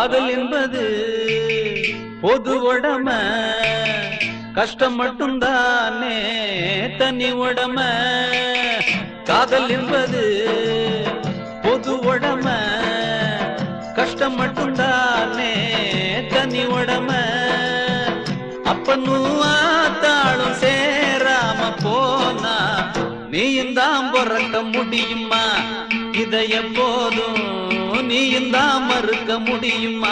காதல் என்பது பொது உடம கஷ்டம் மட்டும்தானே தனி உடம காதல் என்பது பொது உடம கஷ்டம் மட்டும்தானே தனி உடம அப்பனும் ஆத்தாளும் சேராம போனா நீயும் தான் பிறக்க முடியுமா இதை எப்போதும் நீயும் தான் மறுக்க முடியுமா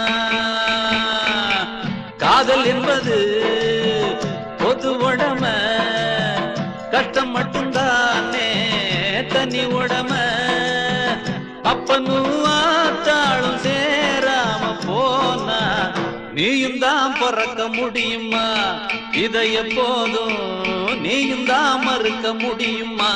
காதல் என்பது பொது உடம கஷ்டம் மட்டும்தானே தனி உடம அப்பனும் ஆத்தாளும் சேராம போனா நீயும் தான் பிறக்க முடியுமா இதை எப்போதும் நீயும் தான் மறுக்க முடியுமா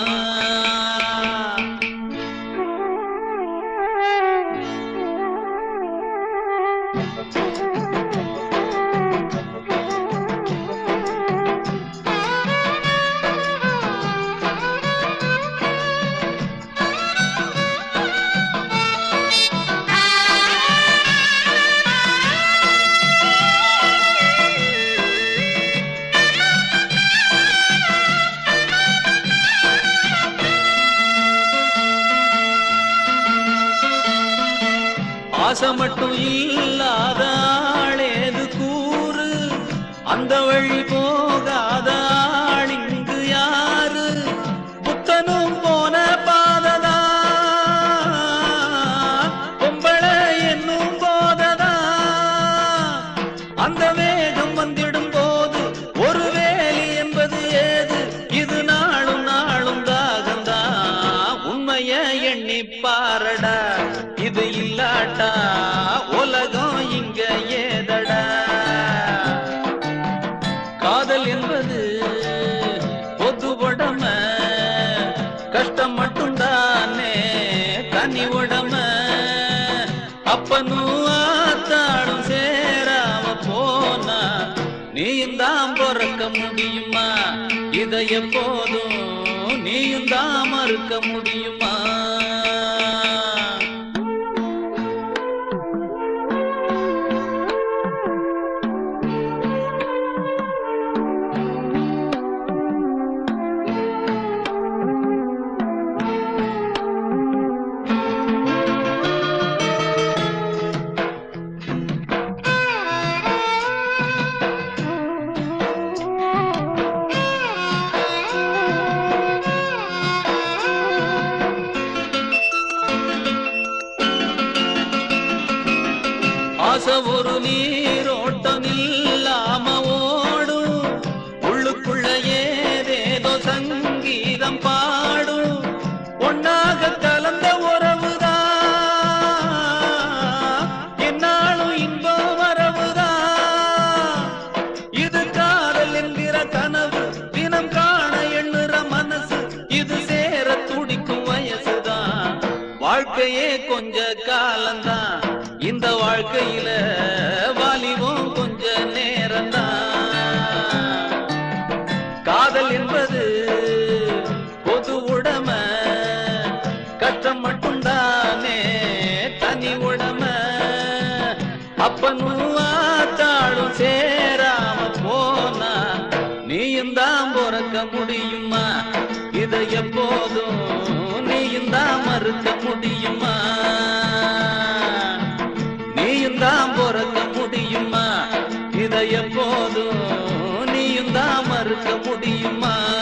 ஆசை மட்டும் இல்லாத ஆளேது கூறு அந்த வழி போகாத ஆள் இங்கு யாரு புத்தனும் போன பாததா பொம்பளை என்னும் போததா அந்த வேகம் வந்திடும் போது ஒரு வேலி என்பது ஏது இது நாளும் நாளும் தாகந்தா உண்மைய எண்ணி பாரடா இது இல்லாட்டா உலகம் இங்க ஏதடா காதல் என்பது பொது உடம கஷ்டம் மட்டும்தானே தனி உடம அப்பனும் ஆத்தாடும் சேராம போனா நீயும் தான் பிறக்க முடியுமா இதை எப்போதும் நீயும் தான் மறுக்க முடியுமா ஆசை ஒரு நீரோட்டம் இல்லாம ஓடும் உள்ளுக்குள்ள ஏதேதோ சங்கீதம் பாடும் ஒன்னாக கலந்த உறவுதான் என்னாலும் இன்பம் வரவுதான் இது காதல் என்கிற கனவு தினம் காண எண்ணுற மனசு இது சேர துடிக்கும் வயசுதான் வாழ்க்கையே கொஞ்ச காலம்தான் இந்த வாழ்க்கையில வாலிபம் கொஞ்ச நேரம்தான் காதல் என்பது பொது உடம கஷ்டம் மட்டும்தானே தனி உடம அப்பனும் ஆத்தாளும் சேராம போனா நீயும் தான் பிறக்க முடியுமா இதை எப்போதும் நீயும் தான் மறுக்க முடியுமா நீயும் தான் பிறக்க முடியுமா இதை எப்போதும் நீயும் தான் மறுக்க முடியுமா